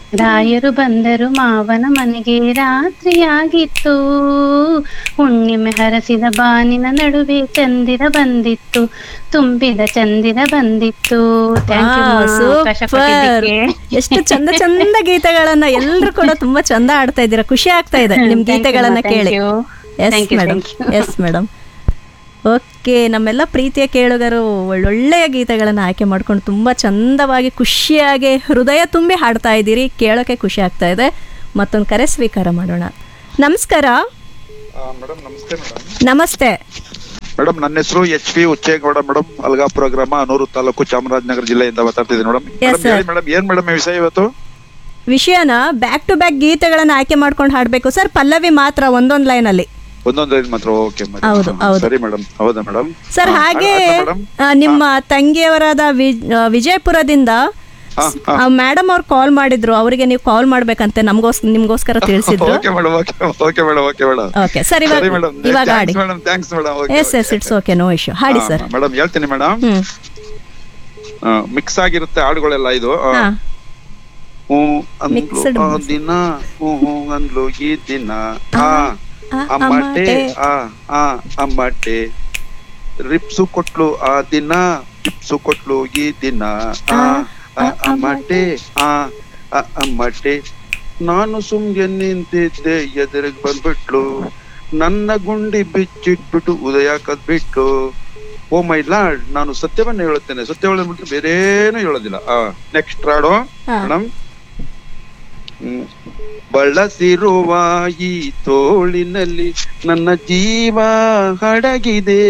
ರಾಯರು ಬಂದರು ಮಾವನ ಮನೆಗೆ ರಾತ್ರಿಯಾಗಿತ್ತು ಹುಣ್ಣಿಮೆ ಹರಸಿದ ಬಾನಿನ ನಡುವೆ ಚಂದಿರ ಬಂದಿತ್ತು ತುಂಬಿದ ಚಂದಿರ ಬಂದಿತ್ತು Thank you, ವಾವ್, ಮಾ, ಅವಕಾಶ ಸೂಪರ್ ಕೊಟ್ಟಿದ್ದಕ್ಕೆ. ಎಷ್ಟು ಚಂದ ಚಂದ ಗೀತೆಗಳನ್ನ ಎಲ್ಲರೂ ಕೂಡ ತುಂಬಾ ಚಂದ ಆಡ್ತಾ ಇದ್ದೀರಾ ಖುಷಿ ಆಗ್ತಾ ಇದೆ ನಿಮ್ Thank you, ಗೀತೆಗಳನ್ನ thank ಕೇಳಿ you. Yes Thank you, madam thank you. Yes madam okay ನಮ್ಮೆಲ್ಲ ಪ್ರೀತಿಯ ಕೇಳುಗರು ಒಳ್ಳೊಳ್ಳೆಯ ಗೀತೆಗಳನ್ನು ಆಯ್ಕೆ ಮಾಡ್ಕೊಂಡು ತುಂಬ ಚಂದವಾಗಿ ಖುಷಿಯಾಗಿ ಹೃದಯ ತುಂಬಿ ಹಾಡ್ತಾ ಇದ್ದೀರಿ ಕೇಳೋಕೆ ಖುಷಿ ಆಗ್ತಾ ಇದೆ ಮತ್ತೊಂದು ಕರೆ ಸ್ವೀಕಾರ ಮಾಡೋಣ ನಮಸ್ಕಾರ ಮೇಡಮ್ ನಮಸ್ತೆ ಮೇಡಮ್ ನಮಸ್ತೆ ಮೇಡಮ್ ನನ್ನ ಹೆಸರು H P Uchhegowda madam Algapura ಗ್ರಾಮ ಅನೂರು ತಾಲೂಕು ಚಾಮರಾಜನಗರ ಜಿಲ್ಲೆಯಿಂದ ಮಾತಾಡ್ತಿದ್ದೀನಿ ಮೇಡಮ್ Yes, sir. ಮೇಡಮ್ ಏನ್ ಮೇಡಮ್ ವಿಷಯ ಇವತ್ತು ವಿಷಯನ ಬ್ಯಾಕ್ ಟು ಬ್ಯಾಕ್ ಗೀತೆಗಳನ್ನು ಆಯ್ಕೆ ಮಾಡ್ಕೊಂಡು ಹಾಡಬೇಕು ಸರ್ ಪಲ್ಲವಿ ಮಾತ್ರ ಒಂದೊಂದು ಲೈನಲ್ಲಿ ಒಂದೊಂದು ಲೈನ್ ಮಾತ್ರ ಓಕೆ ಹೌದು, ಹೌದು. ಸರಿ ಮೇಡಮ್ ಹೌದಾ ಮೇಡಮ್ ಸರ್ ಹಾಗೆ ಮೇಡಮ್ ಆ, ನಿಮ್ಮ ತಂಗಿಯವರಾದ ವಿ- ಆ, ವಿಜಯಪುರದಿಂದ ಮೇಡಮ್ ಅವ್ರು ಕಾಲ್ ಮಾಡಿದ್ರು ಅವರಿಗೆ ನೀವು ಕಾಲ್ ಮಾಡ್ಬೇಕಂತೆ ನಮಗೋಸ್ ನಿಮ್ಗೋಸ್ಕರ ತಿಳಿಸಿದ್ರು okay madam okay okay madam okay madam okay sir ಇವಾಗ ಸರಿ ಮೇಡಮ್ ಇವಾಗ ಹಾಡಿ madam thanks madam yes yes it's okay no issue ಹಾಡಿ ಸರ್ ಮೇಡಮ್ ಹೇಳ್ತೀನಿ ಮೇಡಮ್ ಹ್ಮ್ ಮಿಕ್ಸ್ ಆಗಿರುತ್ತೆ ಹಾಡುಗಳೆಲ್ಲ ಇದು ಆ, ಹಾ ಹ್ಞೂ ಅಂದ್ಲು Mixed ಆ mix. ದಿನ ಹ್ಞೂ ಹ್ಞೂ ಅಂದ್ಲು ಈ ದಿನ ಆ ಆ, ಅಮ್ಮಟೆ ಅಮ್ಮಟೆ. ಆ ಆ ಅಮ್ಮಟೆ ರಿಪ್ಸು ಕೊಟ್ಲು ಆ ದಿನ ಟಿಪ್ಸು ಕೊಟ್ಲು ಈ ದಿನ ಆ ಆ ಅಮ್ಮಟೆ ಆ ಆ ಅಮ್ಮಟೆ ನಾನು ಸುಮ್ಗೆ ನಿಂತಿದ್ದೆ ಎದುರಿಗೆ ಬಂದ್ಬಿಟ್ಲು ನನ್ನ ಗುಂಡಿ ಬಿಚ್ಚಿಟ್ಬಿಟ್ಟು ಉದಯ ಕದ್ಬಿಟ್ಲು ಓ ಮೈ ಲಾರ್ಡ್ ನಾನು ಸತ್ಯವನ್ನ ಹೇಳುತ್ತೇನೆ ಸತ್ಯ ಹೇಳೋದ್ಬಿಟ್ರೆ ಬೇರೇನು ಹೇಳೋದಿಲ್ಲ ಆ ನೆಕ್ಸ್ಟ್ ರಾಡು ಹಾ. Madam hmm. ಬಳಸಿರುವ ಈ ತೋಳಿನಲ್ಲಿ ನನ್ನ ಜೀವ ಹಡಗಿದೆ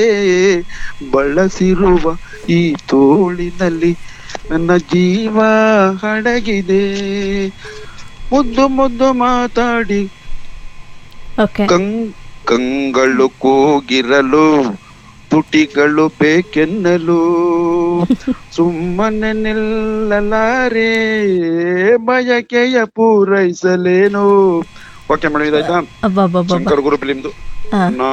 ಬಳಸಿರುವ ಈ ತೋಳಿನಲ್ಲಿ ನನ್ನ ಜೀವ ಹಡಗಿದೆ ಮುದ್ದು ಮುದ್ದು ಮಾತಾಡಿ ಓಕೆ ಕಂಗ್ ಕಂಗಳು ಕೂಗಿರಲು ತುಟಿಗಳು ಬೇಕೆನ್ನಲು ಸುಮ್ಮನೆ ನಿಲ್ಲಲಾರೆ ಬಯಕೆಯ ಪೂರೈಸಲೇನು ಓಕೆ ಮೇಡಮ್ ಇದಾಯ್ತಾ ಅಬ್ಬಬ್ಬಬ್ಬ ಶಂಕರ್ ಗುರು ಫಿಲಿಮ್ದು ಹಾ. ನಾ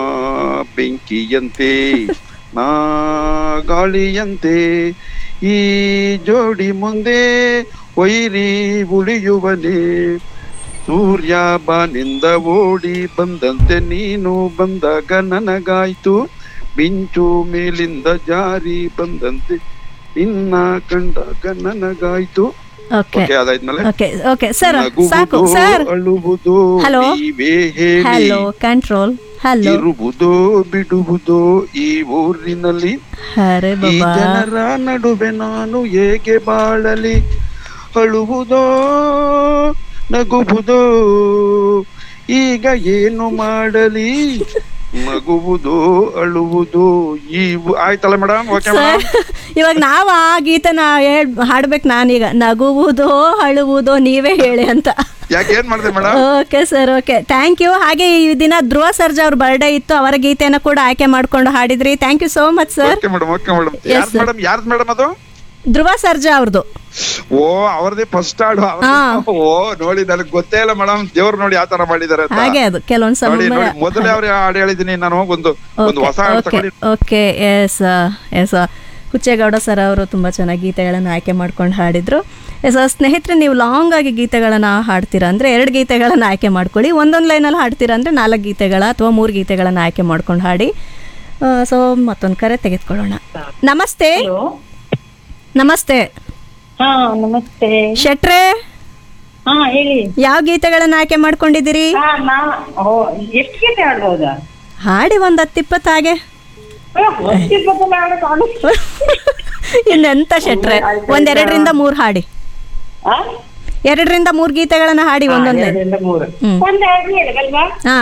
ಬೆಂಕಿಯಂತೆ ನಾ ಗಾಳಿಯಂತೆ ಈ ಜೋಡಿ ಮುಂದೆ ವೈರಿ ಉಳಿಯುವನೇ ಸೂರ್ಯ ಬಾನಿಂದ ಓಡಿ ಬಂದಂತೆ ನೀನು ಬಂದಾಗ ನನಗಾಯ್ತು ಮಿಂಚು ಮೇಲಿಂದ ಜಾರಿ ಬಂದಂತೆ ನಿನ್ನ ಕಂಡಾಗ ನನಗಾಯ್ತು ಓಕೆ ಓಕೆ ಅದಾದ್ಮೇಲೆ ಓಕೆ ಓಕೆ ಸರ್ ನಗುವುದು, ಸಾಕು ಸರ್ ಅಳುವುದು Hello? ನೀವೇ ಹೇಳಿ ಹಲೋ ಕಂಟ್ರೋಲ್ ಹಲೋ ಇರುವುದೋ ಬಿಡುವುದೋ ಈ ಊರಿನಲ್ಲಿ ಅರೆ ಈ ಬಾಬಾ ಜನರ ನಡುವೆ ನಾನು ಹೇಗೆ ಬಾಳಲಿ ಅಳುವುದೋ ನಗುವುದೋ ಈಗ ಏನು ಮಾಡಲಿ ನಗುವುದು ಅಳುವುದು ಈ ಊ- ಆಯ್ತಲ್ಲ ಮೇಡಮ್ ಓಕೆ ಸರ್ ಮೇಡಮ್ ಇವಾಗ ನಾವು ಆ ಗೀತನ ಹೇಳ್ ಹಾಡ್ಬೇಕು ನಾನೀಗ ನಗುವುದೋ ಅಳುವುದೋ ನೀವೇ ಹೇಳಿ ಅಂತ ಯಾಕೆ ಏನ್ ಮಾಡಿದೆ madam okay sir okay thank you ಹಾಗೆ ಈ ದಿನ ಧ್ರುವ ಸರ್ಜಾ ಅವ್ರ ಬರ್ಡೇ ಇತ್ತು ಅವರ ಗೀತೆನ ಕೂಡ ಆಯ್ಕೆ ಮಾಡ್ಕೊಂಡು ಹಾಡಿದ್ರಿ thank you so much sir okay madam okay madam Yes, ಯಾರ್ದು sir. ಮೇಡಮ್ ಯಾರ್ದು ಮೇಡಮ್ ಅದು ಧ್ರುವ ಸರ್ಜಾ ಅವ್ರದ್ದು ಓ ಅವ್ರದೇ ಫಸ್ಟ್ ಹಾಡು ಅವ್ರ್ದೇ. ಹಾ. ಓ ನೋಡಿ ನನಗೆ ಗೊತ್ತೇ ಇಲ್ಲ ಮೇಡಮ್ ದೇವ್ರು ನೋಡಿ ಯಾವ ತರ ಮಾಡಿದಾರೆ ಅಂತ ಹಾಗೆ ಅದು ಕೆಲವೊಂದು ನೋಡಿ ಸಮಯ ನೋಡಿ ಮೊದಲೇ ಅವ್ರ ಹಾಡು ಹೇಳಿದೀನಿ ನಾನು ಒಂದು ಒಂದು ಹೊಸ ಹಾಡು ಓಕೆ ತಗೊಂಡು okay yes yes Huchhegowda sir ಅವರು ತುಂಬ ಚೆನ್ನಾಗಿ ಗೀತೆಗಳನ್ನು ಆಯ್ಕೆ ಮಾಡ್ಕೊಂಡು ಹಾಡಿದ್ರು ಎಸ್ ಸ್ನೇಹಿತರೆ ನೀವು ಲಾಂಗ್ ಆಗಿ ಗೀತೆಗಳನ್ನು ಹಾಡ್ತೀರಾ ಅಂದರೆ ಎರಡು ಗೀತೆಗಳನ್ನು ಆಯ್ಕೆ ಮಾಡ್ಕೊಳ್ಳಿ ಒಂದೊಂದು ಲೈನಲ್ಲಿ ಹಾಡ್ತೀರಾ ಅಂದರೆ ನಾಲ್ಕು ಗೀತೆಗಳ ಅಥವಾ ಮೂರು ಗೀತೆಗಳನ್ನು ಆಯ್ಕೆ ಮಾಡ್ಕೊಂಡು ಹಾಡಿ ಸೊ ಮತ್ತೊಂದು ಕರೆ ತೆಗೆದುಕೊಳ್ಳೋಣ ನಮಸ್ತೆ ಹಲೋ ನಮಸ್ತೆ ಹಾ ನಮಸ್ತೆ ಶೆಟ್ರೆ ಹಾ ಹೇಳಿ ಯಾವ ಗೀತೆಗಳನ್ನು ಆಯ್ಕೆ ಮಾಡ್ಕೊಂಡಿದ್ದೀರಿ ಹಾ ನಾ ಓ ಎಷ್ಟು ಗೀತೆ ಆಡ್ಬೋದಾ ಹಾಡಿ ಒಂದು ಹತ್ತಿಪ್ಪತ್ತು ಹಾಗೆ ಇನ್ನೆಂತ ಶೆಟ್ರೆ ಒಂದೆರಡರಿಂದ ಮೂರು ಹಾಡಿ ಎರಡರಿಂದ ಮೂರು ಗೀತೆಗಳನ್ನ ಹಾಡಿ ಒಂದೊಂದು ಲೈನ್ ಮೂರು ಹ್ಮ್. ಒಂದ್ ಆಗಿ ಹೇಳಲ್ವಾ ಹಾ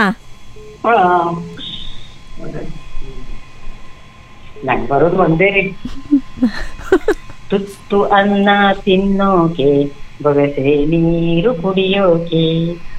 ನಂಗೆ ಬರೋದು ಒಂದೇ ರೀ ತುತ್ತು ಅನ್ನ ತಿನ್ನೋಕೆ ಬೊಗಸೆ ನೀರು ಕುಡಿಯೋಕೆ